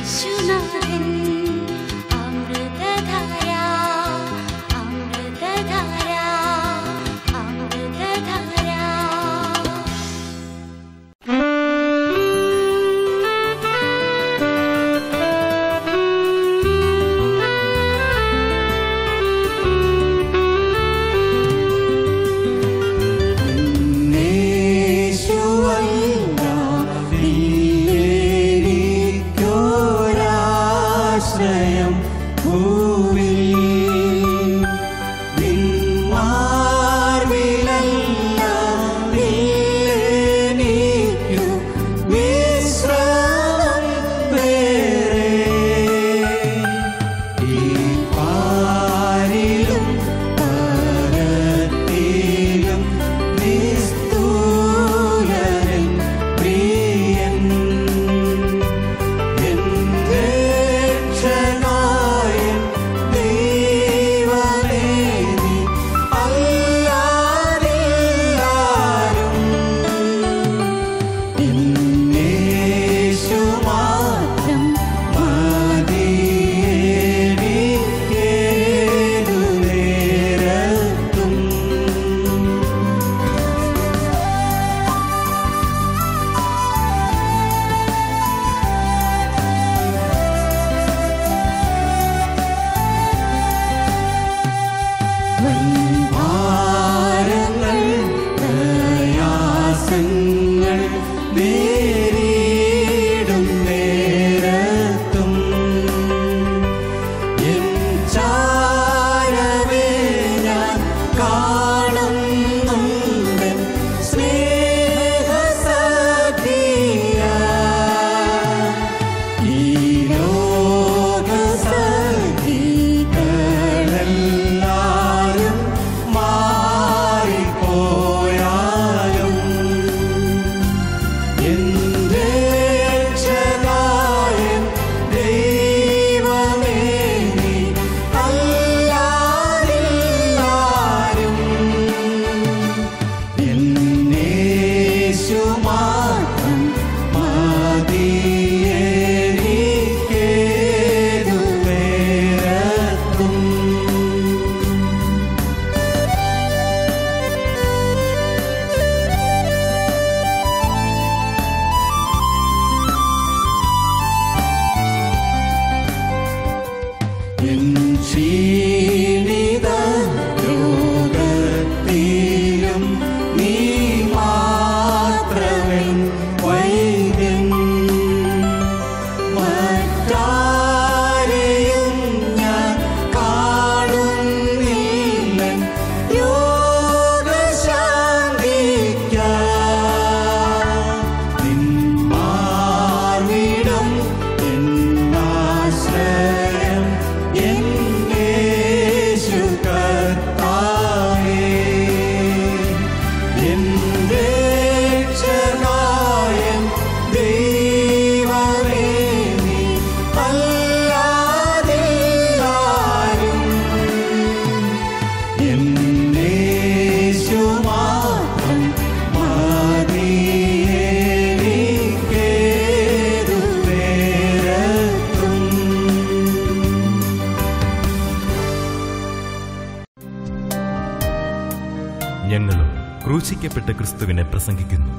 യേശുനാഥൻ അമൃതധാര അമൃതധാര അമൃതധാര ോരാശ്രയം ഭൂവിൽ നിന്മാർവിലല്ലാതില്ലെനിക്കു വിശ്രമം വേറെ. ഈ പാരിലും പരത്തിലും നിസ്തൂലരൻ പ്രിയൻ എൻ രക്ഷകായൻ ദൈവമേ നീ അല്ലാതില്ലാരും എന്നേശു മാത്രം മതിയേനിക്കേതു നേരത്തും ഭാരങ്ങൾ പ്രയാസങ്ങൾ നേരിടും നേരത്തും എൻ ചാരവേ ഞാൻ കാണുന്നുണ്ട് സ്നേഹസഖിയ ഈ ലോകസഖികളെല്ലാരും മാറിപ്പോയാലും എന്റെ രക്ഷകായൻ ദൈവമേ നീ അല്ലാതില്ലാരും എന്നേശു മാത്രം മതിയേനിക്കേതു നേരത്തും എൻ ക്ഷീണിത രോഗത്തിലും നീ മാത്രമൻ വൈദ്യൻ മറ്റാരെയും ഞാൻ കാണുന്നില്ലൻ യോഗശാന്തിക്കാൻ നിൻ മാർവിടം എന്നാശ്രയം എന്നേശു കർത്താവേ എൻ രക്ഷകായൻ ദൈവമേ നീ അല്ലാതില്ലാരും എന്നേശു മാത്രം മതിയേനിക്കേതു നേരത്തും ഞങ്ങളും ക്രൂശിക്കപ്പെട്ട ക്രിസ്തുവിനെ പ്രസംഗിക്കുന്നു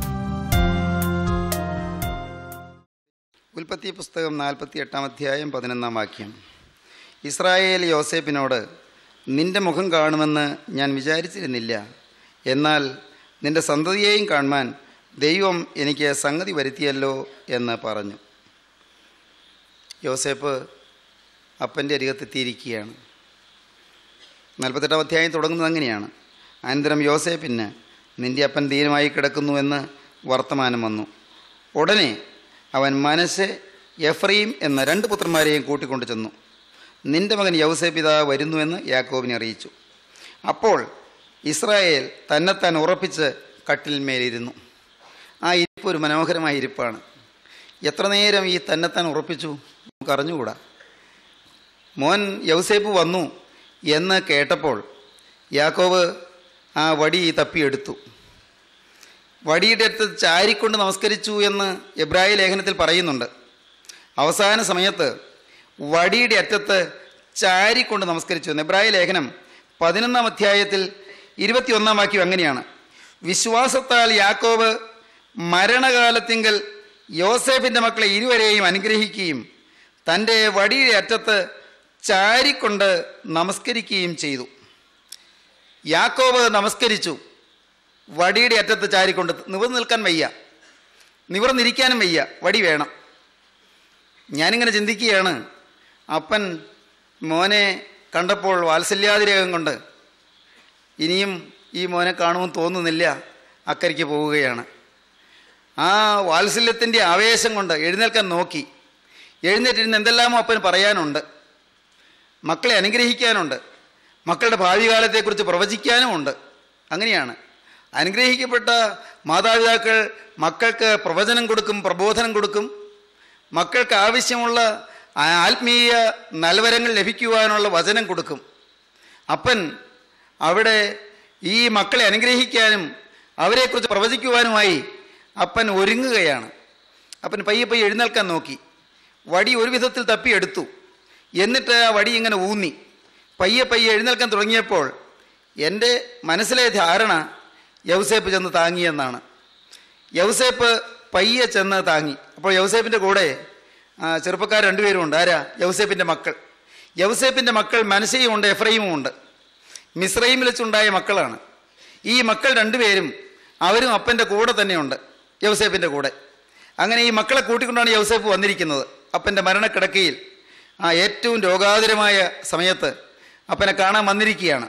ഉൽപ്പത്തി പുസ്തകം നാൽപ്പത്തി എട്ടാം അധ്യായം പതിനൊന്നാം വാക്യം ഇസ്രായേൽ യോസേപ്പിനോട് നിന്റെ മുഖം കാണുമെന്ന് ഞാൻ വിചാരിച്ചിരുന്നില്ല എന്നാൽ നിന്റെ സന്തതിയെയും കാണുവാൻ ദൈവം എനിക്ക് സംഗതി വരുത്തിയല്ലോ എന്ന് പറഞ്ഞു യോസേപ്പ് അപ്പൻ്റെ അരികത്തെത്തിയിരിക്കുകയാണ് നാൽപ്പത്തെട്ടാം അധ്യായം തുടങ്ങുന്നത് അങ്ങനെയാണ് അനന്തരം യോസേപ്പിന് നിന്റെ അപ്പൻ ദീനമായി കിടക്കുന്നുവെന്ന് വർത്തമാനം വന്നു ഉടനെ അവൻ മനസ്സ് എഫ്രീം എന്ന രണ്ട് പുത്രന്മാരെയും കൂട്ടിക്കൊണ്ടു ചെന്നു നിന്റെ മകൻ യൗസേപ്പിത വരുന്നുവെന്ന് യാക്കോബിനെ അറിയിച്ചു അപ്പോൾ ഇസ്രായേൽ തന്നെത്താൻ ഉറപ്പിച്ച് കട്ടിലിന്മേലിരുന്നു ആ ഇരിപ്പ് ഒരു മനോഹരമായ ഇരിപ്പാണ് എത്ര നേരം ഈ തന്നെത്താൻ ഉറപ്പിച്ചു നമുക്ക് അറിഞ്ഞുകൂടാ മോൻ യൗസേപ്പ് വന്നു എന്ന് കേട്ടപ്പോൾ യാക്കോബ് ആ വടി തപ്പിയെടുത്തു വടിയുടെ അടുത്ത് ചാരിക്കൊണ്ട് നമസ്കരിച്ചു എന്ന് എബ്രായ ലേഖനത്തിൽ പറയുന്നുണ്ട് അവസാന സമയത്ത് വടിയുടെ അറ്റത്ത് ചാരിക്കൊണ്ട് നമസ്കരിച്ചു നെബ്രായ ലേഖനം പതിനൊന്നാം അധ്യായത്തിൽ ഇരുപത്തിയൊന്നാം വാക്യം അങ്ങനെയാണ് വിശ്വാസത്താൽ യാക്കോബ് മരണകാലത്തിങ്കൽ യോസേഫിൻ്റെ മക്കളെ ഇരുവരെയും അനുഗ്രഹിക്കുകയും തൻ്റെ വടിയുടെ അറ്റത്ത് ചാരിക്കൊണ്ട് നമസ്കരിക്കുകയും ചെയ്തു യാക്കോബ് നമസ്കരിച്ചു വടിയുടെ അറ്റത്ത് ചാരിക്കൊണ്ട് നിവർന്ന് നിൽക്കാൻ വയ്യ നിവർന്നിരിക്കാനും വയ്യ വടി വേണം ഞാനിങ്ങനെ ചിന്തിക്കുകയാണ് അപ്പൻ മോനെ കണ്ടപ്പോൾ വാത്സല്യാതിരേകം കൊണ്ട് ഇനിയും ഈ മോനെ കാണുമെന്ന് തോന്നുന്നില്ല അക്കരയ്ക്ക് പോവുകയാണ് ആ വാത്സല്യത്തിൻ്റെ ആവേശം കൊണ്ട് എഴുന്നേൽക്കാൻ നോക്കി എഴുന്നേറ്റിരുന്ന് എന്തെല്ലാമോ അപ്പന് പറയാനുണ്ട് മക്കളെ അനുഗ്രഹിക്കാനുണ്ട് മക്കളുടെ ഭാവി കാലത്തെക്കുറിച്ച് പ്രവചിക്കാനുമുണ്ട് അങ്ങനെയാണ് അനുഗ്രഹിക്കപ്പെട്ട മാതാപിതാക്കൾ മക്കൾക്ക് പ്രവചനം കൊടുക്കും പ്രബോധനം കൊടുക്കും മക്കൾക്ക് ആവശ്യമുള്ള ആ- ആത്മീയ നൽവരങ്ങൾ ലഭിക്കുവാനുള്ള വചനം കൊടുക്കും അപ്പൻ അവിടെ ഈ മക്കളെ അനുഗ്രഹിക്കാനും അവരെക്കുറിച്ച് പ്രവചിക്കുവാനുമായി അപ്പൻ ഒരുങ്ങുകയാണ് അപ്പൻ പയ്യെ പയ്യെ എഴുന്നേൽക്കാൻ നോക്കി വടി ഒരു വിധത്തിൽ തപ്പിയെടുത്തു എന്നിട്ട് ആ വടി ഇങ്ങനെ ഊന്നി പയ്യെ പയ്യെ എഴുന്നേൽക്കാൻ തുടങ്ങിയപ്പോൾ എൻ്റെ മനസ്സിലെ ധാരണ യൗസേപ്പ് ചെന്ന് താങ്ങിയെന്നാണ് യൗസേപ്പ് പയ്യെ ചെന്ന് താങ്ങി അപ്പോൾ യൗസേപ്പിൻ്റെ കൂടെ ആ, ചെറുപ്പക്കാർ രണ്ടുപേരും ഉണ്ട് ആരാ യൗസേപ്പിൻ്റെ മക്കൾ യൗസേപ്പിൻ്റെ മക്കൾ മനസ്സയും ഉണ്ട് എഫ്രൈമും ഉണ്ട് മിസ്രൈമിൽ വെച്ചുണ്ടായ മക്കളാണ് ഈ മക്കൾ രണ്ടുപേരും അവരും അപ്പൻ്റെ കൂടെ തന്നെയുണ്ട് യൗസേപ്പിൻ്റെ കൂടെ അങ്ങനെ ഈ മക്കളെ കൂട്ടിക്കൊണ്ടാണ് യൗസേപ്പ് വന്നിരിക്കുന്നത് അപ്പൻ്റെ മരണക്കിടക്കയിൽ ആ ഏറ്റവും രോഗാതുരമായ സമയത്ത് അപ്പനെ കാണാൻ വന്നിരിക്കുകയാണ്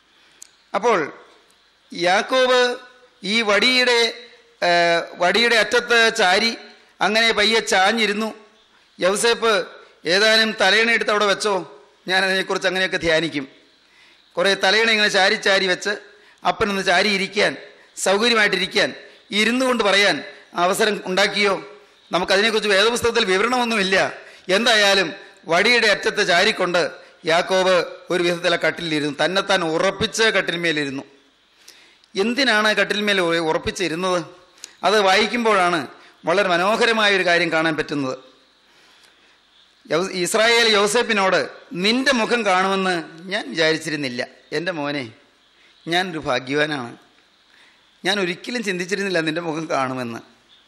അപ്പോൾ യാക്കോബ് ഈ വടിയുടെ ആ, വടിയുടെ അറ്റത്ത് ചാരി അങ്ങനെ പയ്യെ ചാഞ്ഞിരുന്നു യൗസേപ്പ് ഏതാനും തലയണ എടുത്ത് അവിടെ വെച്ചോ ഞാൻ അതിനെക്കുറിച്ച് അങ്ങനെയൊക്കെ ധ്യാനിക്കും കുറേ തലയണ ഇങ്ങനെ ചാരി ചാരി വെച്ച് അപ്പനൊന്ന് ചാരി ഇരിക്കാൻ സൗകര്യമായിട്ടിരിക്കാൻ ഇരുന്നു കൊണ്ട് പറയാൻ അവസരം ഉണ്ടാക്കിയോ നമുക്കതിനെക്കുറിച്ച് വേദപുസ്തകത്തിൽ വിവരണമൊന്നുമില്ല എന്തായാലും വടിയുടെ അറ്റത്ത് ചാരിക്കൊണ്ട് യാക്കോബ് ഒരു വിധത്തിലെ കട്ടിലിരുന്നു തന്നെത്താൻ ഉറപ്പിച്ച് കട്ടിന്മേലിരുന്നു എന്തിനാണ് കട്ടിന്മേൽ ഉ- ഉറപ്പിച്ചിരുന്നത് അത് വായിക്കുമ്പോഴാണ് വളരെ മനോഹരമായ ഒരു കാര്യം കാണാൻ പറ്റുന്നത് യൗ- ഇസ്രായേൽ യോസേപ്പിനോട് നിന്റെ മുഖം കാണുമെന്ന് ഞാൻ വിചാരിച്ചിരുന്നില്ല എൻ്റെ മോനെ ഞാനൊരു ഭാഗ്യവാനാണ് ഞാൻ ഒരിക്കലും ചിന്തിച്ചിരുന്നില്ല നിന്റെ മുഖം കാണുമെന്ന്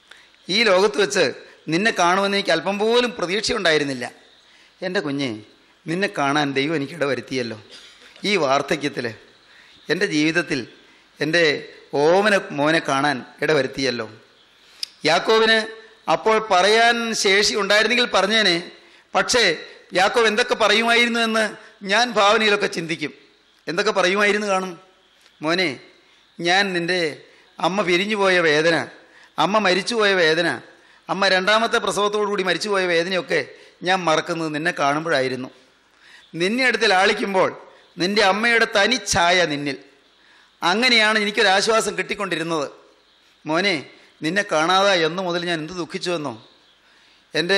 ഈ ലോകത്ത് വെച്ച് നിന്നെ കാണുമെന്ന് എനിക്ക് അല്പം പോലും പ്രതീക്ഷയുണ്ടായിരുന്നില്ല എൻ്റെ കുഞ്ഞെ നിന്നെ കാണാൻ ദൈവം എനിക്കിട വരുത്തിയല്ലോ ഈ വാർദ്ധക്യത്തിൽ എൻ്റെ ജീവിതത്തിൽ എൻ്റെ ഓമന മോനെ കാണാൻ ഇടവരുത്തിയല്ലോ യാക്കോവിന് അപ്പോൾ പറയാൻ ശേഷി ഉണ്ടായിരുന്നെങ്കിൽ പറഞ്ഞേനെ പക്ഷേ യാക്കോവ് എന്തൊക്കെ പറയുമായിരുന്നു എന്ന് ഞാൻ ഭാവനയിലൊക്കെ ചിന്തിക്കും എന്തൊക്കെ പറയുമായിരുന്നു കാണും മോനെ ഞാൻ നിൻ്റെ അമ്മ പിരിഞ്ഞുപോയ വേദന അമ്മ മരിച്ചുപോയ വേദന അമ്മ രണ്ടാമത്തെ പ്രസവത്തോടുകൂടി മരിച്ചുപോയ വേദനയൊക്കെ ഞാൻ മറക്കുന്നത് നിന്നെ കാണുമ്പോഴായിരുന്നു നിന്നെ അടുത്ത് ലാളിക്കുമ്പോൾ നിൻ്റെ അമ്മയുടെ തനി ഛായ നിന്നിൽ അങ്ങനെയാണ് എനിക്കൊരാശ്വാസം കിട്ടിക്കൊണ്ടിരുന്നത് മോനെ നിന്നെ കാണാതെ എന്നു മുതൽ ഞാൻ എന്ത് ദുഃഖിച്ചുവെന്നോ എൻ്റെ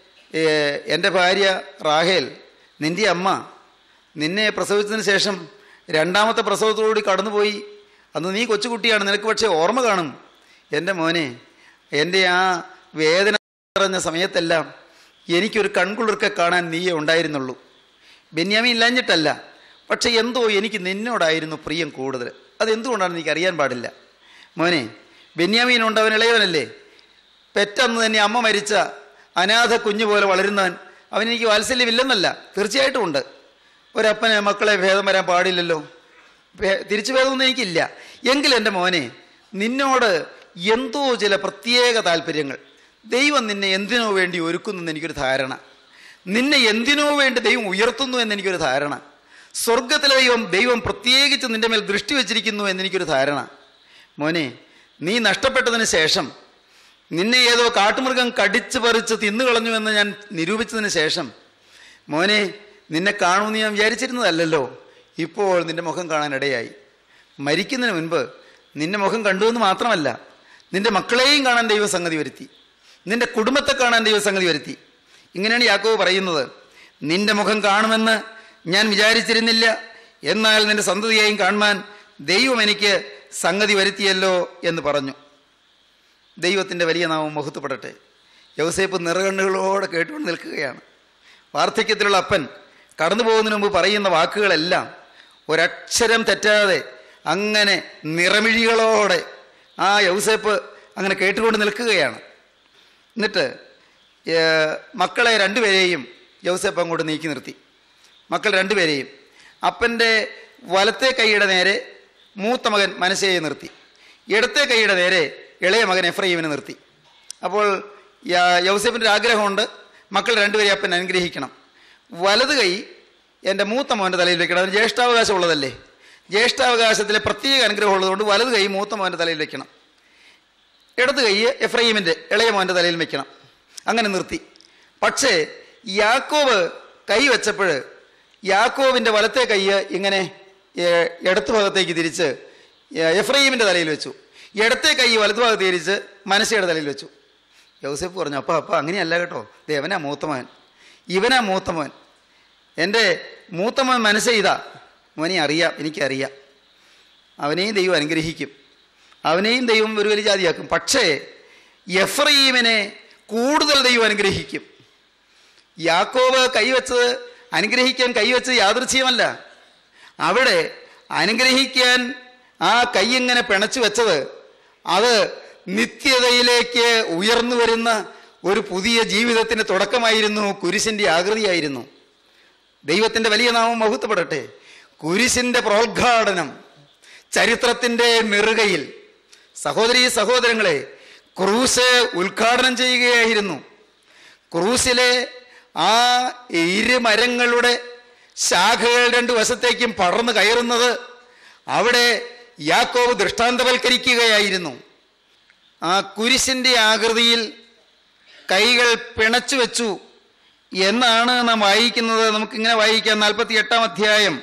ഏഹ്, എൻ്റെ ഭാര്യ റാഹേൽ നിൻ്റെ അമ്മ നിന്നെ പ്രസവിച്ചതിന് ശേഷം രണ്ടാമത്തെ പ്രസവത്തോടുകൂടി കടന്നുപോയി അന്ന് നീ കൊച്ചുകുട്ടിയാണ് നിനക്ക് പക്ഷേ ഓർമ്മ കാണും എൻ്റെ മോനെ എൻ്റെ ആ വേദന നിറഞ്ഞ സമയത്തെല്ലാം എനിക്കൊരു കൺകുളിർക്കെ കാണാൻ നീയേ ഉണ്ടായിരുന്നുള്ളൂ ബെന്യാമി ഇല്ലാഞ്ഞിട്ടല്ല പക്ഷെ എന്തോ എനിക്ക് നിന്നോടായിരുന്നു പ്രിയം കൂടുതൽ അതെന്തുകൊണ്ടാണെന്ന് എനിക്ക് അറിയാൻ പാടില്ല മോനെ ബെന്യാമീനുണ്ട് അവൻ ഇളയവനല്ലേ പെറ്റന്ന് തന്നെ അമ്മ മരിച്ച അനാഥ കുഞ്ഞു പോലെ വളരുന്നവൻ അവൻ എനിക്ക് വാത്സല്യമില്ലെന്നല്ല തീർച്ചയായിട്ടും ഉണ്ട് ഒരപ്പന് മക്കളെ ഭേദം വരാൻ പാടില്ലല്ലോ ഭേ- തിരിച്ചു ഭേദമൊന്നും എനിക്കില്ല എങ്കിലും എൻ്റെ മോനെ നിന്നോട് എന്തോ ചില പ്രത്യേക താല്പര്യങ്ങൾ ദൈവം നിന്നെ എന്തിനോ വേണ്ടി ഒരുക്കുന്നു എനിക്കൊരു ധാരണ നിന്നെ എന്തിനോ വേണ്ടി ദൈവം ഉയർത്തുന്നു എന്ന് എനിക്കൊരു ധാരണ സ്വർഗത്തിലെ ദൈവം ദൈവം പ്രത്യേകിച്ച് നിന്റെ മേൽ ദൃഷ്ടി വച്ചിരിക്കുന്നു എന്നെനിക്കൊരു ധാരണ മോനെ നീ നഷ്ടപ്പെട്ടതിന് ശേഷം നിന്നെ ഏതോ കാട്ടുമൃഗം കടിച്ചു പറിച്ച് തിന്നുകളഞ്ഞുവെന്ന് ഞാൻ നിരൂപിച്ചതിന് ശേഷം മോനെ നിന്നെ കാണുമെന്ന് ഞാൻ വിചാരിച്ചിരുന്നതല്ലല്ലോ ഇപ്പോൾ നിന്റെ മുഖം കാണാനിടയായി മരിക്കുന്നതിന് മുൻപ് നിന്റെ മുഖം കണ്ടു എന്ന് മാത്രമല്ല നിന്റെ മക്കളെയും കാണാൻ ദൈവം സംഗതി വരുത്തി നിന്റെ കുടുംബത്തെ കാണാൻ ദൈവം സംഗതി വരുത്തി ഇങ്ങനെയാണ് യാക്കോവ് പറയുന്നത് നിന്റെ മുഖം കാണുമെന്ന് ഞാൻ വിചാരിച്ചിരുന്നില്ല എന്നാൽ നിന്റെ സന്തതിയെയും കാണുവാൻ ദൈവം എനിക്ക് സംഗതി വരുത്തിയല്ലോ എന്ന് പറഞ്ഞു ദൈവത്തിൻ്റെ വലിയ നാമം മുഹത്തുപ്പെടട്ടെ യൗസേപ്പ് നിറകണ്ണുകളോടെ കേട്ടുകൊണ്ട് നിൽക്കുകയാണ് വാർദ്ധക്യത്തിലുള്ള അപ്പൻ കടന്നു പോകുന്നതിന് മുമ്പ് പറയുന്ന വാക്കുകളെല്ലാം ഒരക്ഷരം തെറ്റാതെ അങ്ങനെ നിറമിഴികളോടെ ആ യൗസേപ്പ് അങ്ങനെ കേട്ടുകൊണ്ട് നിൽക്കുകയാണ് എന്നിട്ട് ഏ, മക്കളെ രണ്ടുപേരെയും യൗസേപ്പ് അങ്ങോട്ട് നീക്കി നിർത്തി മക്കൾ രണ്ടുപേരെയും അപ്പൻ്റെ വലത്തെ കൈയുടെ നേരെ മൂത്ത മകൻ മനസ്സയെ നിർത്തി ഇടത്തെ കൈയുടെ നേരെ ഇളയ മകൻ എഫ്രൈമിനെ നിർത്തി അപ്പോൾ യ- യൗസേപ്പിൻ്റെ ഒരു ആഗ്രഹമുണ്ട് മക്കൾ രണ്ടുപേരെ അപ്പൻ അനുഗ്രഹിക്കണം വലത് കൈ എൻ്റെ മൂത്ത മോൻ്റെ തലയിൽ വെക്കണം അതിന് ജ്യേഷ്ഠാവകാശം ഉള്ളതല്ലേ ജ്യേഷ്ഠാവകാശത്തിലെ പ്രത്യേക അനുഗ്രഹം ഉള്ളതുകൊണ്ട് വലത് കൈ മൂത്ത മോൻ്റെ തലയിൽ വെക്കണം ഇടത് കൈ എഫ്രൈമിൻ്റെ ഇളയ മോൻ്റെ തലയിൽ വെക്കണം അങ്ങനെ നിർത്തി പക്ഷേ യാക്കോബ് കൈ വെച്ചപ്പോൾ യാക്കോബിൻ്റെ വലത്തെ കൈ ഇങ്ങനെ ഏ- ഇടത്ത് ഭാഗത്തേക്ക് തിരിച്ച് ഏ- എഫ്രൈമിൻ്റെ തലയിൽ വെച്ചു ഇടത്തെ കൈ വലത്ത് ഭാഗത്ത് തിരിച്ച് മനസ്സയുടെ തലയിൽ വെച്ചു യൗസഫ് പറഞ്ഞു അപ്പ അപ്പ അങ്ങനെയല്ല കേട്ടോ ദേ അവനാ മൂത്തമോൻ ഇവനാ മൂത്തമോൻ എൻ്റെ മൂത്തമോൻ മനസ്സ് ഇതാ മോനെ അറിയാം എനിക്കറിയാം അവനെയും ദൈവം അനുഗ്രഹിക്കും അവനെയും ദൈവം ഒരു വലിയ ജാതിയാക്കും പക്ഷേ എഫ്രൈമിനെ കൂടുതൽ ദൈവം അനുഗ്രഹിക്കും യാക്കോബ് കൈവച്ചത് അനുഗ്രഹിക്കാൻ കൈവച്ചത് യാദൃച്ഛികമല്ല അവിടെ അനുഗ്രഹിക്കാൻ ആ കൈ ഇങ്ങനെ പിണച്ചു വെച്ചത് അത് നിത്യതയിലേക്ക് ഉയർന്നു വരുന്ന ഒരു പുതിയ ജീവിതത്തിന് തുടക്കമായിരുന്നു കുരിശിൻ്റെ ആകൃതിയായിരുന്നു ദൈവത്തിൻ്റെ വലിയ നാമം മഹത്വപ്പെടട്ടെ കുരിശിൻ്റെ പ്രോദ്ഘാടനം ചരിത്രത്തിൻ്റെ നെറുകയിൽ സഹോദരീ സഹോദരങ്ങളെ ക്രൂസ് ഉദ്ഘാടനം ചെയ്യുകയായിരുന്നു ക്രൂസിലെ ആ ഇരുമരങ്ങളുടെ ശാഖകൾ രണ്ട് വശത്തേക്കും പടർന്നു കയറുന്നത് അവിടെ യാക്കോബ് ദൃഷ്ടാന്തവൽക്കരിക്കുകയായിരുന്നു ആ കുരിശിൻ്റെ ആകൃതിയിൽ കൈകൾ പിണച്ചു വെച്ചു എന്നാണ് നാം വായിക്കുന്നത് നമുക്കിങ്ങനെ വായിക്കാം നാൽപ്പത്തി എട്ടാം അധ്യായം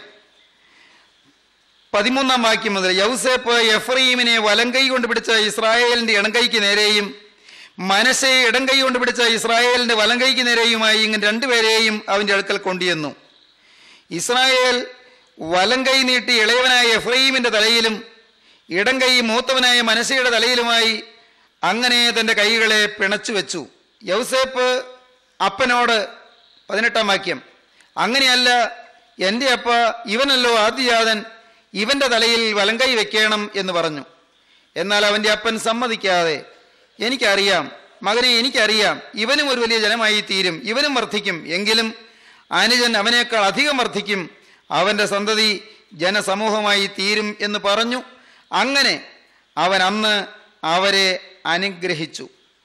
പതിമൂന്നാം വാക്യം മുതൽ യൗസേപ്പ് എഫ്രൈമിനെ വലങ്കൈ കൊണ്ട് പിടിച്ച ഇസ്രായേലിന്റെ ഇടംകൈക്ക് നേരെയും മനസ്സെ ഇടംകൈ കൊണ്ട് പിടിച്ച ഇസ്രായേലിന്റെ വലങ്കൈക്ക് നേരെയുമായി ഇങ്ങനെ രണ്ടുപേരെയും അവന്റെ അടുക്കൽ കൊണ്ടുചെന്നു ഇസ്രായേൽ വലങ്കൈ നീട്ടി ഇളയവനായ എഫ്രൈമിന്റെ തലയിലും ഇടംകൈ മൂത്തവനായ മനസ്സയുടെ തലയിലുമായി അങ്ങനെ തന്റെ കൈകളെ പിണച്ചു വെച്ചു യൗസേപ്പ് അപ്പനോട് പതിനെട്ടാം വാക്യം അങ്ങനെയല്ല എൻ്റെ അപ്പ ഇവനല്ലോ ആദ്യജാതൻ ഇവന്റെ തലയിൽ വലങ്കൈ വെക്കണം എന്ന് പറഞ്ഞു എന്നാൽ അവൻ്റെ അപ്പൻ സമ്മതിക്കാതെ എനിക്കറിയാം മകനെ എനിക്കറിയാം ഇവനും ഒരു വലിയ ജനമായി തീരും ഇവനും വർദ്ധിക്കും എങ്കിലും അനുജൻ അവനേക്കാൾ അധികം വർദ്ധിക്കും അവൻ്റെ സന്തതി ജനസമൂഹമായി തീരും എന്ന് പറഞ്ഞു അങ്ങനെ അവൻ അന്ന് അവരെ അനുഗ്രഹിച്ചു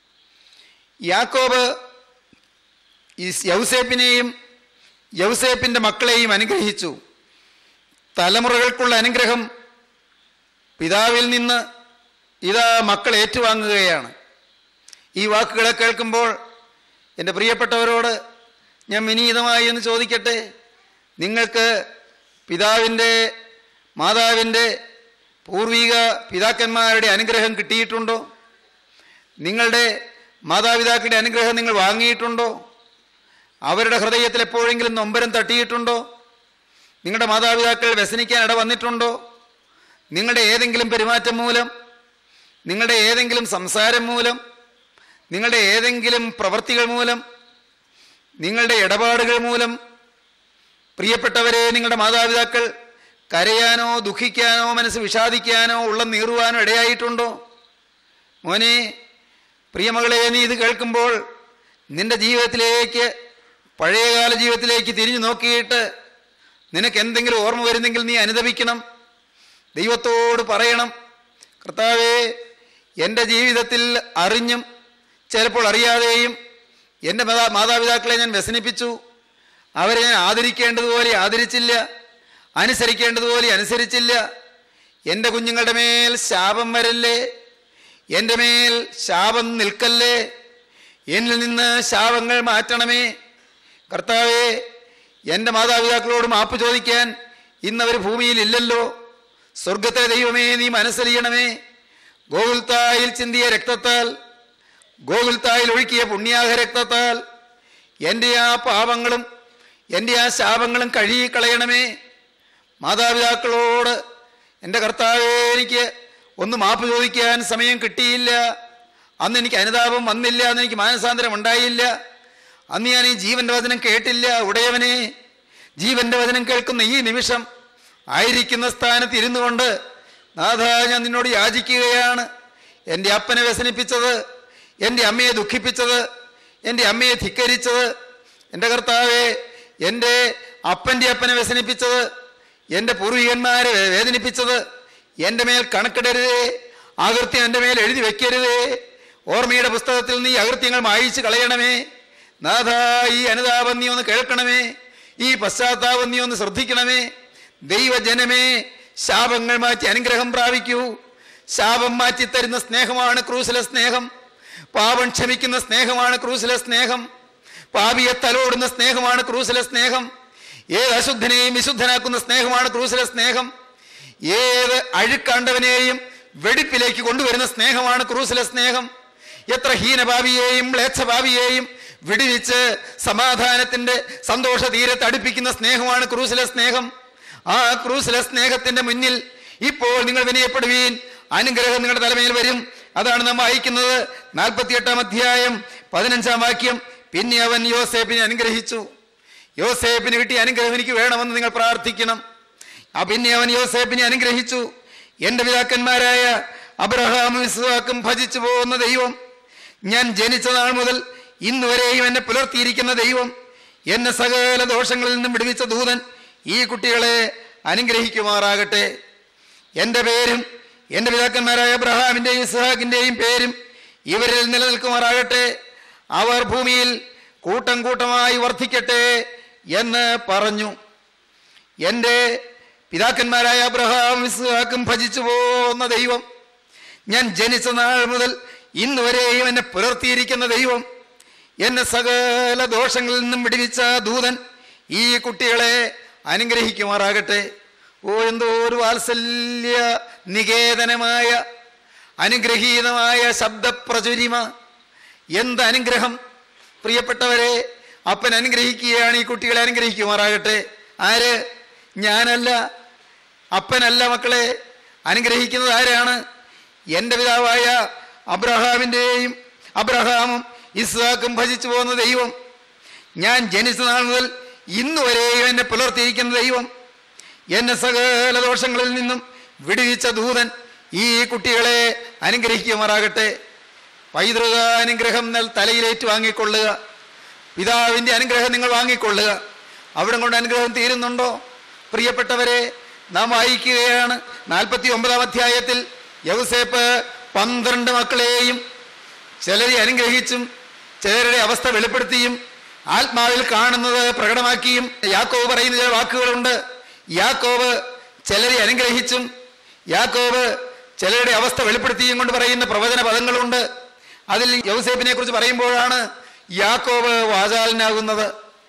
യാക്കോബ് ഈ യൗസേപ്പിനെയും യൗസേപ്പിൻ്റെ മക്കളെയും അനുഗ്രഹിച്ചു തലമുറകൾക്കുള്ള അനുഗ്രഹം പിതാവിൽ നിന്ന് ഇതാ മക്കൾ ഏറ്റുവാങ്ങുകയാണ് ഈ വാക്കുകളെ കേൾക്കുമ്പോൾ എൻ്റെ പ്രിയപ്പെട്ടവരോട് ഞാൻ വിനീതമായി എന്ന് ചോദിക്കട്ടെ നിങ്ങൾക്ക് പിതാവിൻ്റെ മാതാവിൻ്റെ പൂർവിക പിതാക്കന്മാരുടെ അനുഗ്രഹം കിട്ടിയിട്ടുണ്ടോ നിങ്ങളുടെ മാതാപിതാക്കളുടെ അനുഗ്രഹം നിങ്ങൾ വാങ്ങിയിട്ടുണ്ടോ അവരുടെ ഹൃദയത്തിൽ എപ്പോഴെങ്കിലും നൊമ്പരം തട്ടിയിട്ടുണ്ടോ നിങ്ങളുടെ മാതാപിതാക്കൾ വ്യസനിക്കാൻ ഇട വന്നിട്ടുണ്ടോ നിങ്ങളുടെ ഏതെങ്കിലും പെരുമാറ്റം മൂലം നിങ്ങളുടെ ഏതെങ്കിലും സംസാരം മൂലം നിങ്ങളുടെ ഏതെങ്കിലും പ്രവൃത്തികൾ മൂലം നിങ്ങളുടെ ഇടപാടുകൾ മൂലം പ്രിയപ്പെട്ടവരെ നിങ്ങളുടെ മാതാപിതാക്കൾ കരയാനോ ദുഃഖിക്കാനോ മനസ്സ് വിഷാദിക്കാനോ ഉള്ള നീറുവാനോ ഇടയായിട്ടുണ്ടോ മോനെ പ്രിയമകളെ നീ ഇത് കേൾക്കുമ്പോൾ നിന്റെ ജീവിതത്തിലേക്ക് പഴയകാല ജീവിതത്തിലേക്ക് തിരിഞ്ഞു നോക്കിയിട്ട് നിനക്ക് എന്തെങ്കിലും ഓർമ്മ വരുന്നെങ്കിൽ നീ അനുദപിക്കണം ദൈവത്തോട് പറയണം കർത്താവേ എൻ്റെ ജീവിതത്തിൽ അറിഞ്ഞും ചിലപ്പോൾ അറിയാതെയും എൻ്റെ മാതാ മാതാപിതാക്കളെ ഞാൻ വ്യസനിപ്പിച്ചു അവരെ ഞാൻ ആദരിക്കേണ്ടതുപോലെ ആദരിച്ചില്ല അനുസരിക്കേണ്ടതുപോലെ അനുസരിച്ചില്ല എൻ്റെ കുഞ്ഞുങ്ങളുടെ മേൽ ശാപം വരല്ലേ എൻ്റെ മേൽ ശാപം നിൽക്കല്ലേ എന്നിൽ നിന്ന് ശാപങ്ങൾ മാറ്റണമേ കർത്താവേ എൻ്റെ മാതാപിതാക്കളോട് മാപ്പ് ചോദിക്കാൻ ഇന്നവർ ഭൂമിയിൽ ഇല്ലല്ലോ സ്വർഗത്തെ ദൈവമേ നീ മനസ്സറിയണമേ ഗോകുൽത്തായിൽ ചിന്തിയ രക്തത്താൽ ഗോകുൽത്തായിൽ ഒഴുക്കിയ പുണ്യാഹ രക്തത്താൽ എൻ്റെ ആ പാപങ്ങളും എൻ്റെ ആ ശാപങ്ങളും കഴുകിക്കളയണമേ മാതാപിതാക്കളോട് എൻ്റെ കർത്താവേ എനിക്ക് ഒന്ന് മാപ്പ് ചോദിക്കാൻ സമയം കിട്ടിയില്ല അന്ന് എനിക്ക് അനുതാപം വന്നില്ല അന്ന് എനിക്ക് മാനസാന്തരം ഉണ്ടായില്ല അന്ന് ഞാൻ ഈ ജീവന്റെ വചനം കേട്ടില്ല ഉടയവനെ ജീവന്റെ വചനം കേൾക്കുന്ന ഈ നിമിഷം ആയിരിക്കുന്ന സ്ഥാനത്ത് ഇരുന്നു കൊണ്ട് നാഥ ഞാൻ നിന്നോട് യാചിക്കുകയാണ് എൻ്റെ അപ്പനെ വ്യസനിപ്പിച്ചത് എൻ്റെ അമ്മയെ ദുഃഖിപ്പിച്ചത് എൻ്റെ അമ്മയെ ധിക്കരിച്ചത് എൻ്റെ കർത്താവെ എൻ്റെ അപ്പൻ്റെ അപ്പനെ വ്യസനിപ്പിച്ചത് എൻ്റെ പൂർവികന്മാരെ വേ- വേദനിപ്പിച്ചത് എൻ്റെ മേൽ കണക്കിടരുതേ ആകൃത്യം എൻ്റെ മേൽ എഴുതി വെക്കരുതേ ഓർമ്മയുടെ പുസ്തകത്തിൽ നീ അകൃത്യങ്ങൾ മായിച്ച് കളയണമേ നാഥ ഈ അനുതാപം നീ ഒന്ന് കേൾക്കണമേ ഈ പശ്ചാത്താപം നീ ഒന്ന് ശ്രദ്ധിക്കണമേ ദൈവജനമേ ശാപങ്ങൾ മാറ്റി അനുഗ്രഹം പ്രാപിക്കൂ ശാപം മാറ്റി തരുന്ന സ്നേഹമാണ് ക്രൂസിലെ സ്നേഹം പാപം ക്ഷമിക്കുന്ന സ്നേഹമാണ് ക്രൂസിലെ സ്നേഹം പാപിയെ തലോടുന്ന സ്നേഹമാണ് ക്രൂസിലെ സ്നേഹം ഏത് അശുദ്ധനെയും വിശുദ്ധനാക്കുന്ന സ്നേഹമാണ് ക്രൂസിലെ സ്നേഹം ഏത് അഴുക്കാണ്ടവനെയും വെടിപ്പിലേക്ക് കൊണ്ടുവരുന്ന സ്നേഹമാണ് ക്രൂസിലെ സ്നേഹം എത്ര ഹീനഭാവിയെയും മ്ലേച്ഛഭാവിയെയും വിടുവിച്ച് സമാധാനത്തിന്റെ സന്തോഷ തീരത്ത് അടുപ്പിക്കുന്ന സ്നേഹമാണ് ക്രൂസിലെ സ്നേഹം ആ ക്രൂസിലെ സ്നേഹത്തിന്റെ മുന്നിൽ ഇപ്പോൾ നിങ്ങൾ വിനയപ്പെടുവീൻ അനുഗ്രഹം നിങ്ങളുടെ തലമേൽ വരും അതാണ് നാം വായിക്കുന്നത് നാൽപ്പത്തിയെട്ടാം അധ്യായം പതിനഞ്ചാം വാക്യം പിന്നെ അവൻ യോസേപ്പിനെ അനുഗ്രഹിച്ചു യോസേപ്പിന് കിട്ടിയ അനുഗ്രഹം എനിക്ക് വേണമെന്ന് നിങ്ങൾ പ്രാർത്ഥിക്കണം ആ പിന്നെ അവൻ യോസേപ്പിനെ അനുഗ്രഹിച്ചു എൻ്റെ പിതാക്കന്മാരായ അബ്രഹാമും ഇസ്ഹാക്കും ഭജിച്ചു പോകുന്ന ദൈവം ഞാൻ ജനിച്ച നാൾ മുതൽ ഇന്ന് വരെയും എന്നെ പുലർത്തിയിരിക്കുന്ന ദൈവം എന്നെ സകല ദോഷങ്ങളിൽ നിന്നും വിടുവിച്ച ദൂതൻ ഈ കുട്ടികളെ അനുഗ്രഹിക്കുമാറാകട്ടെ എൻ്റെ പേരും എൻ്റെ പിതാക്കന്മാരായ അബ്രഹാമിൻ്റെയും ഇസ്ഹാക്കിൻ്റെയും പേരും ഇവരിൽ നിലനിൽക്കുമാറാകട്ടെ അവർ ഭൂമിയിൽ കൂട്ടം കൂട്ടമായി വർദ്ധിക്കട്ടെ എന്ന് പറഞ്ഞു എൻ്റെ പിതാക്കന്മാരായ അബ്രഹാം ഇസ്ഹാക്കും ഭജിച്ചു പോകുന്ന ദൈവം ഞാൻ ജനിച്ച നാൾ മുതൽ ഇന്ന് വരെയും എന്നെ പുലർത്തിയിരിക്കുന്ന ദൈവം എന്നെ സകല ദോഷങ്ങളിൽ നിന്നും വിടുവിച്ച ദൂതൻ ഈ കുട്ടികളെ അനുഗ്രഹിക്കുമാറാകട്ടെ ഓ എന്തോ ഒരു വാത്സല്യ നികേതനമായ അനുഗ്രഹീതമായ ശബ്ദപ്രചുരിമ എന്ത് അനുഗ്രഹം പ്രിയപ്പെട്ടവരെ അപ്പൻ അനുഗ്രഹിക്കുകയാണ് ഈ കുട്ടികളെ അനുഗ്രഹിക്കുമാറാകട്ടെ ആര് ഞാനല്ല അപ്പനല്ല മക്കളെ അനുഗ്രഹിക്കുന്നത് ആരാണ് എൻ്റെ പിതാവായ അബ്രഹാമിൻ്റെയും അബ്രഹാമും ഇസ്ഹാക്കും ഭജിച്ചു പോകുന്ന ദൈവം ഞാൻ ജനിച്ച നാൾ മുതൽ ഇന്ന് വരെയും എന്നെ പുലർത്തിയിരിക്കുന്ന ദൈവം എന്നെ സകല ദോഷങ്ങളിൽ നിന്നും വിടുവിച്ച ദൂതൻ ഈ കുട്ടികളെ അനുഗ്രഹിക്കുമാറാകട്ടെ പൈതൃക അനുഗ്രഹം നൽ തലയിലേറ്റ് വാങ്ങിക്കൊള്ളുക പിതാവിൻ്റെ അനുഗ്രഹം നിങ്ങൾ വാങ്ങിക്കൊള്ളുക അവിടെ കൊണ്ട് അനുഗ്രഹം തീരുന്നുണ്ടോ പ്രിയപ്പെട്ടവരെ നാം വായിക്കുകയാണ് നാൽപ്പത്തി ഒമ്പതാം അധ്യായത്തിൽ യൗസേപ്പ് പന്ത്രണ്ട് മക്കളെയും ചിലരെ അനുഗ്രഹിച്ചും ചിലരുടെ അവസ്ഥ വെളിപ്പെടുത്തിയും ആത്മാവിൽ കാണുന്നത് പ്രകടമാക്കിയും യാക്കോവ് പറയുന്ന ചില വാക്കുകളുണ്ട് യാക്കോവ് ചിലരെ അനുഗ്രഹിച്ചും യാക്കോവ് ചിലരുടെ അവസ്ഥ വെളിപ്പെടുത്തിയും കൊണ്ട് പറയുന്ന പ്രവചന പദങ്ങളുണ്ട് അതിൽ യൗസേപ്പിനെ കുറിച്ച് പറയുമ്പോഴാണ് യാക്കോവ് വാചാലനാകുന്നത്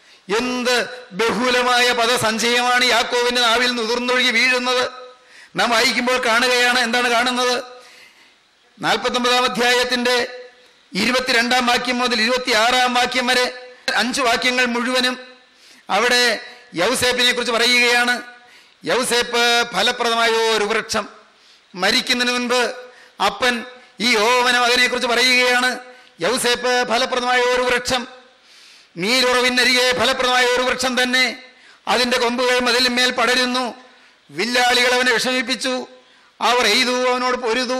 എന്ത് ബഹുലമായ പദസഞ്ചയമാണ് യാക്കോവിന്റെ നാവിൽ നിന്ന് ഉതിർന്നൊഴുകി വീഴുന്നത് നാം വായിക്കുമ്പോൾ കാണുകയാണ് എന്താണ് കാണുന്നത് നാൽപ്പത്തൊമ്പതാം അധ്യായത്തിന്റെ ഇരുപത്തിരണ്ടാം വാക്യം മുതൽ ഇരുപത്തിയാറാം വാക്യം വരെ അഞ്ച് വാക്യങ്ങൾ മുഴുവനും അവിടെ യൗസേപ്പിനെ കുറിച്ച് പറയുകയാണ് യൗസേപ്പ് ഫലപ്രദമായ ഒരു വൃക്ഷം മരിക്കുന്നതിന് മുൻപ് അപ്പൻ ഈ ഓമന മകനെ കുറിച്ച് പറയുകയാണ് യൗസേപ്പ് ഫലപ്രദമായ ഒരു വൃക്ഷം നീരുറവിനരികെ ഫലപ്രദമായ ഒരു വൃക്ഷം തന്നെ അതിന്റെ കൊമ്പുകൾ മതിലിന്മേൽ പടരുന്നു വില്ലാളികൾ അവനെ വിഷമിപ്പിച്ചു അവർ എയ്തു അവനോട് പൊരുതു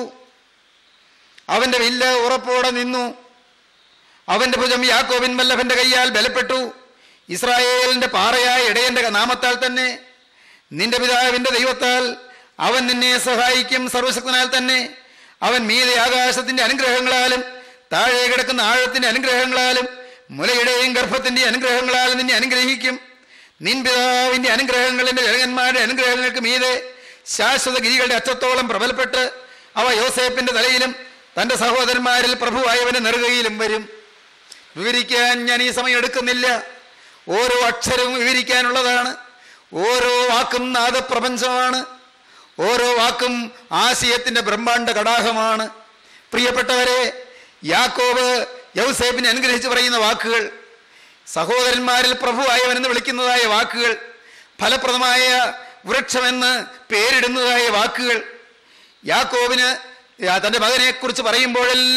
അവന്റെ വില്ല് ഉറപ്പോടെ നിന്നു അവന്റെ ഭുജം യാക്കോബിൻ വല്ലഭന്റെ കൈയാൽ ബലപ്പെട്ടു ഇസ്രായേലിന്റെ പാറയായ ഇടയന്റെ നാമത്താൽ തന്നെ നിന്റെ പിതാവിന്റെ ദൈവത്താൽ അവൻ നിന്നെ സഹായിക്കും സർവശക്തനാൽ തന്നെ അവൻ മീതെ ആകാശത്തിന്റെ അനുഗ്രഹങ്ങളാലും താഴെ കിടക്കുന്ന ആഴത്തിന്റെ അനുഗ്രഹങ്ങളാലും മുലയുടെയും ഗർഭത്തിന്റെ അനുഗ്രഹങ്ങളാലും നിന്നെ അനുഗ്രഹിക്കും നിൻ പിതാവിന്റെ അനുഗ്രഹങ്ങളിന്റെ ജനകന്മാരുടെ അനുഗ്രഹങ്ങൾക്ക് മീതെ ശാശ്വത ഗിരികളുടെ അറ്റത്തോളം പ്രബലപ്പെട്ട് അവ യോസേപ്പിന്റെ തലയിലും തന്റെ സഹോദരന്മാരിൽ പ്രഭുവായവന്റെ നെറുകയിലും വരും വിവരിക്കാൻ ഞാൻ ഈ സമയം എടുക്കുന്നില്ല ഓരോ അക്ഷരവും വിവരിക്കാനുള്ളതാണ് ഓരോ വാക്കും നാദപ്രപഞ്ചമാണ് ഓരോ വാക്കും ആശയത്തിന്റെ ബ്രഹ്മാണ്ഡ കടാഹമാണ് പ്രിയപ്പെട്ടവരെ യാക്കോബ് യൗസേപ്പിനെ അനുഗ്രഹിച്ച് പറയുന്ന വാക്കുകൾ സഹോദരന്മാരിൽ പ്രഭുവായവനെന്ന് വിളിക്കുന്നതായ വാക്കുകൾ ഫലപ്രദമായ വൃക്ഷമെന്ന് പേരിടുന്നതായ വാക്കുകൾ യാക്കോബിന് തൻ്റെ മകനെ കുറിച്ച് പറയുമ്പോഴെല്ലാം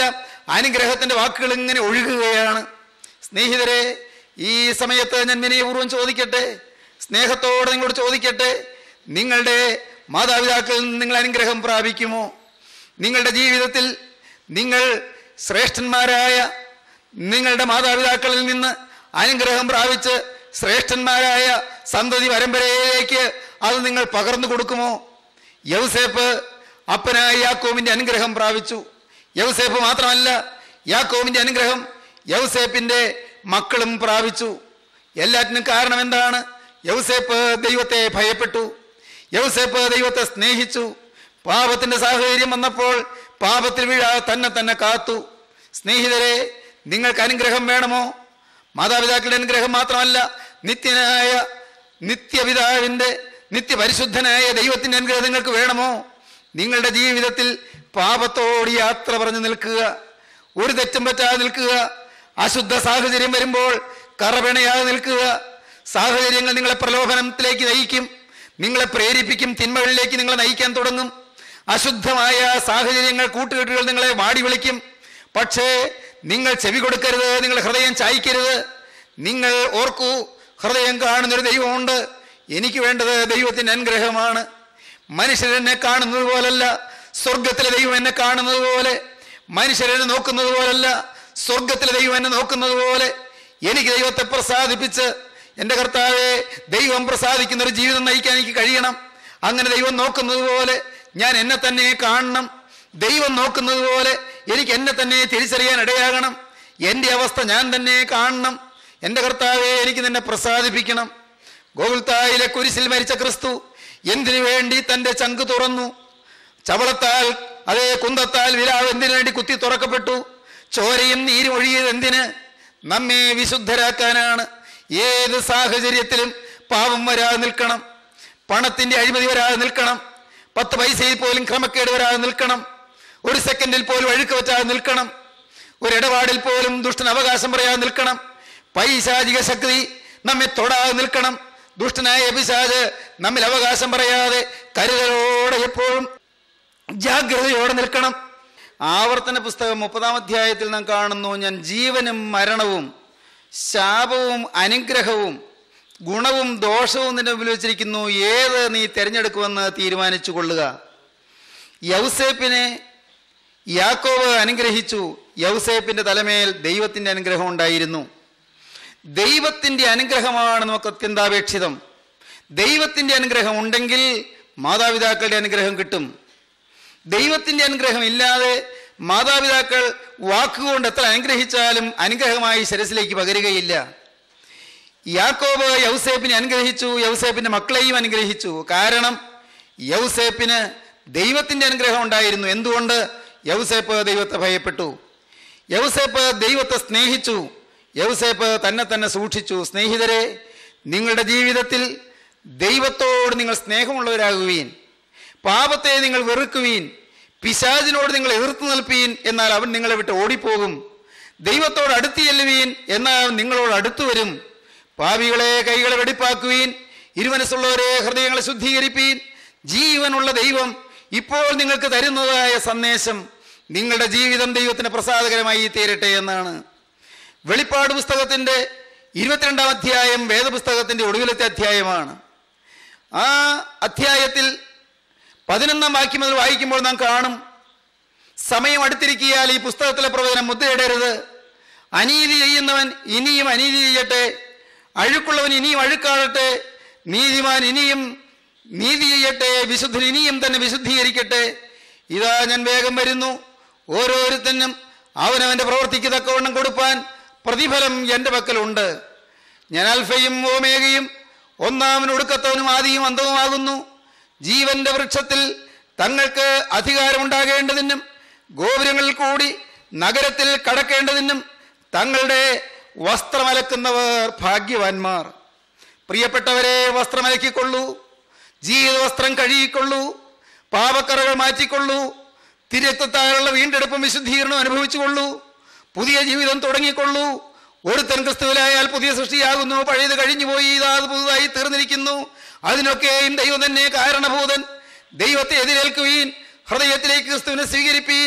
അനുഗ്രഹത്തിന്റെ വാക്കുകൾ ഇങ്ങനെ ഒഴുകുകയാണ് സ്നേഹിതരെ ഈ സമയത്ത് ഞാൻ വിനയപൂർവ്വം ചോദിക്കട്ടെ സ്നേഹത്തോടെ നിങ്ങളോട് ചോദിക്കട്ടെ നിങ്ങളുടെ മാതാപിതാക്കളിൽ നിന്ന് നിങ്ങൾ അനുഗ്രഹം പ്രാപിക്കുമോ നിങ്ങളുടെ ജീവിതത്തിൽ നിങ്ങൾ ശ്രേഷ്ഠന്മാരായ നിങ്ങളുടെ മാതാപിതാക്കളിൽ നിന്ന് അനുഗ്രഹം പ്രാപിച്ച് ശ്രേഷ്ഠന്മാരായ സന്തതി പരമ്പരയിലേക്ക് അത് നിങ്ങൾ പകർന്നു കൊടുക്കുമോ യൗസേപ്പ് അപ്പനായ യാക്കോവിന്റെ അനുഗ്രഹം പ്രാപിച്ചു യൗസേപ്പ് മാത്രമല്ല യാക്കോവിന്റെ അനുഗ്രഹം യൗസേപ്പിന്റെ മക്കളും പ്രാപിച്ചു എല്ലാറ്റിനും കാരണം എന്താണ് യൗസേപ്പ് ദൈവത്തെ ഭയപ്പെട്ടു യൗസേപ്പ് ദൈവത്തെ സ്നേഹിച്ചു പാപത്തിന്റെ സാഹചര്യം വന്നപ്പോൾ പാപത്തിൽ വീഴാതെ തന്നെ തന്നെ കാത്തു സ്നേഹിതരെ നിങ്ങൾക്ക് അനുഗ്രഹം വേണമോ മാതാപിതാക്കളുടെ അനുഗ്രഹം മാത്രമല്ല നിത്യനായ നിത്യപിതാവിൻ്റെ നിത്യപരിശുദ്ധനായ ദൈവത്തിൻ്റെ അനുഗ്രഹം നിങ്ങൾക്ക് വേണമോ നിങ്ങളുടെ ജീവിതത്തിൽ പാപത്തോട് യാത്ര പറഞ്ഞു നിൽക്കുക ഒരു തെറ്റും പറ്റാതെ നിൽക്കുക അശുദ്ധ സാഹചര്യം വരുമ്പോൾ കറപിണയാതെ നിൽക്കുക സാഹചര്യങ്ങൾ നിങ്ങളെ പ്രലോഭനത്തിലേക്ക് നയിക്കും നിങ്ങളെ പ്രേരിപ്പിക്കും തിന്മകളിലേക്ക് നിങ്ങളെ നയിക്കാൻ തുടങ്ങും അശുദ്ധമായ സാഹചര്യങ്ങൾ കൂട്ടുകെട്ടുകൾ നിങ്ങളെ വാടി വിളിക്കും പക്ഷേ നിങ്ങൾ ചെവി കൊടുക്കരുത് നിങ്ങൾ ഹൃദയം ചായ്ക്കരുത് നിങ്ങൾ ഓർക്കൂ ഹൃദയം കാണുന്നൊരു ദൈവമുണ്ട് എനിക്ക് വേണ്ടത് ദൈവത്തിൻ്റെ അനുഗ്രഹമാണ് മനുഷ്യരെന്നെ കാണുന്നത് പോലല്ല സ്വർഗത്തിലെ ദൈവം എന്നെ കാണുന്നത് പോലെ മനുഷ്യരെന്നെ നോക്കുന്നത് പോലല്ല സ്വർഗത്തിലെ ദൈവം എന്നെ നോക്കുന്നത് പോലെ എനിക്ക് ദൈവത്തെ പ്രസാദിപ്പിച്ച് എൻ്റെ കർത്താവെ ദൈവം പ്രസാദിക്കുന്ന ഒരു ജീവിതം നയിക്കാൻ എനിക്ക് കഴിയണം അങ്ങനെ ദൈവം നോക്കുന്നത് പോലെ ഞാൻ എന്നെ തന്നെ കാണണം ദൈവം നോക്കുന്നത് പോലെ എനിക്ക് എന്നെ തന്നെ തിരിച്ചറിയാൻ ഇടയാകണം എൻ്റെ അവസ്ഥ ഞാൻ തന്നെ കാണണം എൻ്റെ കർത്താവെ എനിക്ക് നിന്നെ പ്രസാദിപ്പിക്കണം ഗോകുൽത്തായിലെ കുരിശിൽ മരിച്ച ക്രിസ്തു എന്തിനു വേണ്ടി തൻ്റെ ചങ്ക് തുറന്നു ചവളത്താൽ അതേ കുന്തത്താൽ വിലാവ് എന്തിനു വേണ്ടി കുത്തി തുറക്കപ്പെട്ടു ചോരയും നീരും ഒഴുകിയത് എന്തിന് നമ്മെ വിശുദ്ധരാക്കാനാണ് ഏത് സാഹചര്യത്തിലും പാപം വരാതെ നിൽക്കണം പണത്തിന്റെ അഴിമതി വരാതെ നിൽക്കണം പത്ത് പൈസയിൽ പോലും ക്രമക്കേട് വരാതെ നിൽക്കണം ഒരു സെക്കൻഡിൽ പോലും അഴുക്ക് പറ്റാതെ നിൽക്കണം ഒരു ഇടപാടിൽ പോലും ദുഷ്ടൻ അവകാശം പറയാതെ നിൽക്കണം പൈശാചിക ശക്തി നമ്മെ തൊടാതെ നിൽക്കണം ദുഷ്ടനായ പിശാജ് നമ്മിൽ അവകാശം പറയാതെ കരുതലോടെ എപ്പോഴും ജാഗ്രതയോടെ നിൽക്കണം ആവർത്തന പുസ്തകം മുപ്പതാം അധ്യായത്തിൽ നാം കാണുന്നു ഞാൻ ജീവനും മരണവും ശാപവും അനുഗ്രഹവും ഗുണവും ദോഷവും നിന്റെ മുമ്പിൽ വെച്ചിരിക്കുന്നു ഏത് നീ തിരഞ്ഞെടുക്കുമെന്ന് തീരുമാനിച്ചു കൊള്ളുക യൗസേപ്പിനെ യാക്കോബ് അനുഗ്രഹിച്ചു യൗസേപ്പിന്റെ തലമേൽ ദൈവത്തിന്റെ അനുഗ്രഹം ഉണ്ടായിരുന്നു ദൈവത്തിന്റെ അനുഗ്രഹമാണ് നമുക്ക് അത്യന്താപേക്ഷിതം ദൈവത്തിന്റെ അനുഗ്രഹം ഉണ്ടെങ്കിൽ മാതാപിതാക്കളുടെ അനുഗ്രഹം കിട്ടും ദൈവത്തിന്റെ അനുഗ്രഹം ഇല്ലാതെ മാതാപിതാക്കൾ വാക്കുകൊണ്ട് എത്ര അനുഗ്രഹിച്ചാലും അനുഗ്രഹമായി ശിരസിലേക്ക് പകരുകയില്ല യാക്കോബ് യൗസേപ്പിനെ അനുഗ്രഹിച്ചു യൗസേപ്പിന്റെ മക്കളെയും അനുഗ്രഹിച്ചു കാരണം യൗസേപ്പിന് ദൈവത്തിന്റെ അനുഗ്രഹം ഉണ്ടായിരുന്നു എന്തുകൊണ്ട് യൗസേപ്പ് ദൈവത്തെ ഭയപ്പെട്ടു യൗസേപ്പ് ദൈവത്തെ സ്നേഹിച്ചു യൗസേപ്പ് തന്നെ തന്നെ സൂക്ഷിച്ചു സ്നേഹിതരെ നിങ്ങളുടെ ജീവിതത്തിൽ ദൈവത്തോട് നിങ്ങൾ സ്നേഹമുള്ളവരാകുവീൻ പാപത്തെ നിങ്ങൾ വെറുക്കുവീൻ പിശാചിനോട് നിങ്ങൾ എതിർത്ത് നിൽപ്പീൻ എന്നാൽ അവൻ നിങ്ങളെ വിട്ട് ഓടിപ്പോകും ദൈവത്തോട് അടുത്ത് ചെല്ലുവീൻ എന്നാൽ അവൻ നിങ്ങളോട് അടുത്തു വരും പാപികളെ കൈകളെ വെടിപ്പാക്കുവീൻ ഇരുമനസ്സുള്ളവരെ ഹൃദയങ്ങളെ ശുദ്ധീകരിപ്പീൻ ജീവനുള്ള ദൈവം ഇപ്പോൾ നിങ്ങൾക്ക് തരുന്നതായ സന്ദേശം നിങ്ങളുടെ ജീവിതം ദൈവത്തിന് പ്രസാദകരമായി തീരട്ടെ എന്നാണ് വെളിപ്പാട് പുസ്തകത്തിൻ്റെ ഇരുപത്തിരണ്ടാം അധ്യായം വേദപുസ്തകത്തിൻ്റെ ഒടുവിലത്തെ അധ്യായമാണ് ആ അധ്യായത്തിൽ പതിനൊന്നാം വാക്യം മുതൽ വായിക്കുമ്പോൾ നാം കാണും സമയം അടുത്തിരിക്കിയാൽ ഈ പുസ്തകത്തിലെ പ്രവചനം മുദ്രയിടരുത് അനീതി ചെയ്യുന്നവൻ ഇനിയും അനീതി ചെയ്യട്ടെ അഴുക്കുള്ളവൻ ഇനിയും അഴുക്കാടട്ടെ നീതിമാൻ ഇനിയും നീതി ചെയ്യട്ടെ വിശുദ്ധൻ ഇനിയും തന്നെ വിശുദ്ധീകരിക്കട്ടെ ഇതാ ഞാൻ വേഗം വരുന്നു ഓരോരുത്തനും അവനവൻ്റെ പ്രവൃത്തിക്ക് തക്കവണ്ണം കൊടുപ്പാൻ പ്രതിഫലം എൻ്റെ പക്കലുണ്ട് ഞാൻ അൽഫയും ഓമേഗയും ഒന്നാമൻ ഒടുക്കത്തവനും ആദിയും അന്തവുമാകുന്നു ജീവന്റെ വൃക്ഷത്തിൽ തങ്ങൾക്ക് അധികാരമുണ്ടാകേണ്ടതിനും ഗോപുരങ്ങളിൽ കൂടി നഗരത്തിൽ കടക്കേണ്ടതിനും തങ്ങളുടെ വസ്ത്രമലക്കുന്നവർ ഭാഗ്യവാന്മാർ പ്രിയപ്പെട്ടവരെ വസ്ത്രമലക്കിക്കൊള്ളൂ ജീവിത വസ്ത്രം കഴുകിക്കൊള്ളൂ പാപക്കറകൾ മാറ്റിക്കൊള്ളൂ തിരക്തത്താലുള്ള വീണ്ടെടുപ്പും വിശുദ്ധീകരണവും അനുഭവിച്ചുകൊള്ളൂ പുതിയ ജീവിതം തുടങ്ങിക്കൊള്ളൂ ഒരുത്തൻ ക്രിസ്തുവിലായാൽ പുതിയ സൃഷ്ടിയാകുന്നു പഴയത് കഴിഞ്ഞുപോയി ഇതാ അത് പുതുതായി തീർന്നിരിക്കുന്നു അതിനൊക്കെയും ദൈവം തന്നെ കാരണഭൂതൻ ദൈവത്തെ എതിരേൽക്കുവീൻ ഹൃദയത്തിലേക്ക് ക്രിസ്തുവിനെ സ്വീകരിപ്പീൻ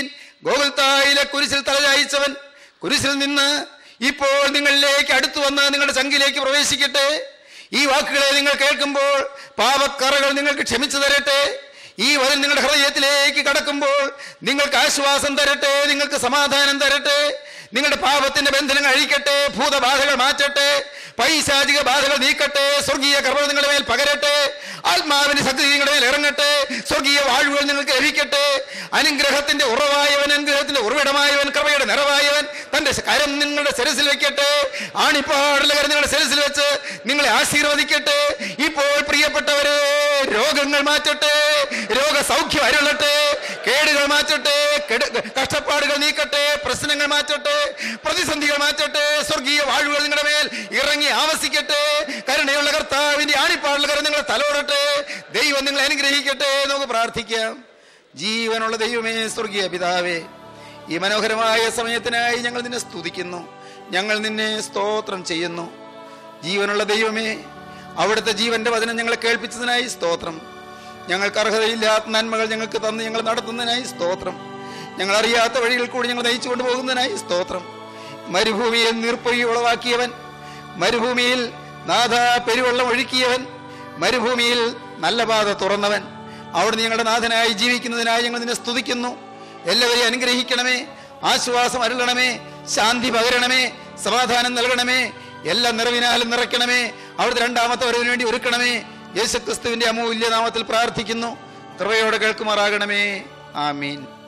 ഗോകുൽത്തായിലെ കുരിശിൽ തലചായിച്ചവൻ കുരിശിൽ നിന്ന് ഇപ്പോൾ നിങ്ങളിലേക്ക് അടുത്തു വന്ന് നിങ്ങളുടെ ചങ്കിലേക്ക് പ്രവേശിക്കട്ടെ ഈ വാക്കുകളെ നിങ്ങൾ കേൾക്കുമ്പോൾ പാപക്കറകൾ നിങ്ങൾക്ക് ക്ഷമിച്ചു തരട്ടെ ഈ വചനം നിങ്ങളുടെ ഹൃദയത്തിലേക്ക് കടക്കുമ്പോൾ നിങ്ങൾക്ക് ആശ്വാസം തരട്ടെ നിങ്ങൾക്ക് സമാധാനം തരട്ടെ നിങ്ങളുടെ പാപത്തിന്റെ ബന്ധനങ്ങൾ അഴിക്കട്ടെ ഭൂതബാധകൾ മാറ്റട്ടെ പൈശാചിക ബാധകൾ നീക്കട്ടെ സ്വർഗീയ കർമ്മം നിങ്ങളുടെ മേൽ പകരട്ടെ ആത്മാവിന്റെ ശക്തി നിങ്ങളുടെ മേൽ ഇറങ്ങട്ടെ സ്വർഗീയ വാഴുകൾ നിങ്ങൾക്ക് ലഭിക്കട്ടെ അനുഗ്രഹത്തിന്റെ ഉറവായവൻ അനുഗ്രഹത്തിന്റെ ഉറവിടമായവൻ കൃപയുടെ നിറവായവൻ തന്റെ കരം നിങ്ങളുടെ ശിരസിൽ വെക്കട്ടെ ആണിപ്പാടുള്ള കരം നിങ്ങളുടെ ശിരസിൽ വെച്ച് നിങ്ങളെ ആശീർവദിക്കട്ടെ ഇപ്പോൾ പ്രിയപ്പെട്ടവരെ രോഗങ്ങൾ മാറ്റട്ടെ രോഗസൗഖ്യം അരുളട്ടെ കേടുകൾ മാറ്റട്ടെ കെടു- കഷ്ടപ്പാടുകൾ നീക്കട്ടെ പ്രശ്നങ്ങൾ മാറ്റട്ടെ പ്രതിസന്ധികൾ മാറ്റട്ടെ സ്വർഗീയ വാഴുകൾ നിങ്ങളുടെ മേൽ ഇറങ്ങി ആവസിക്കട്ടെ കരുണയുള്ള കർത്താവിന്റെ ആണിപ്പാടുള്ള കരം നിങ്ങളെ തലോടട്ടെ ദൈവം നിങ്ങളെ അനുഗ്രഹിക്കട്ടെ നമുക്ക് പ്രാർത്ഥിക്കാം ജീവനുള്ള ദൈവമേ സ്വർഗീയ പിതാവേ ഈ മനോഹരമായ സമയത്തിനായി ഞങ്ങൾ നിന്നെ സ്തുതിക്കുന്നു ഞങ്ങൾ നിന്നെ സ്തോത്രം ചെയ്യുന്നു ജീവനുള്ള ദൈവമേ അവിടുത്തെ ജീവന്റെ വചനം ഞങ്ങളെ കേൾപ്പിച്ചതിനായി സ്തോത്രം ഞങ്ങൾക്ക് അർഹതയില്ലാത്ത നന്മകൾ ഞങ്ങൾക്ക് തന്ന് ഞങ്ങൾ നടത്തുന്നതിനായി സ്തോത്രം ഞങ്ങൾ അറിയാത്ത വഴികൾ കൂടി ഞങ്ങൾ നയിച്ചു കൊണ്ടുപോകുന്നതിനായി സ്തോത്രം മരുഭൂമിയിൽ നീർപ്പൊഴി ഉളവാക്കിയവൻ മരുഭൂമിയിൽ നാഥ പെരുവെള്ളം ഒഴുക്കിയവൻ മരുഭൂമിയിൽ നല്ല പാത തുറന്നവൻ അവിടുന്ന് ഞങ്ങളുടെ നാഥനായി ജീവിക്കുന്നതിനായി ഞങ്ങൾ നിന്നെ സ്തുതിക്കുന്നു എല്ലാവരെയും അനുഗ്രഹിക്കണമേ ആശ്വാസം അരുളണമേ ശാന്തി പകരണമേ സമാധാനം നൽകണമേ എല്ലാ നിറവിനാലും നിറയ്ക്കണമേ അവിടുത്തെ രണ്ടാമത്തെ വരവിന് വേണ്ടി ഒരുക്കണമേ യേശുക്രിസ്തുവിന്റെ അമൂല്യ നാമത്തിൽ പ്രാർത്ഥിക്കുന്നു കൃപയോടെ കേൾക്കുമാറാകണമേ ആമീൻ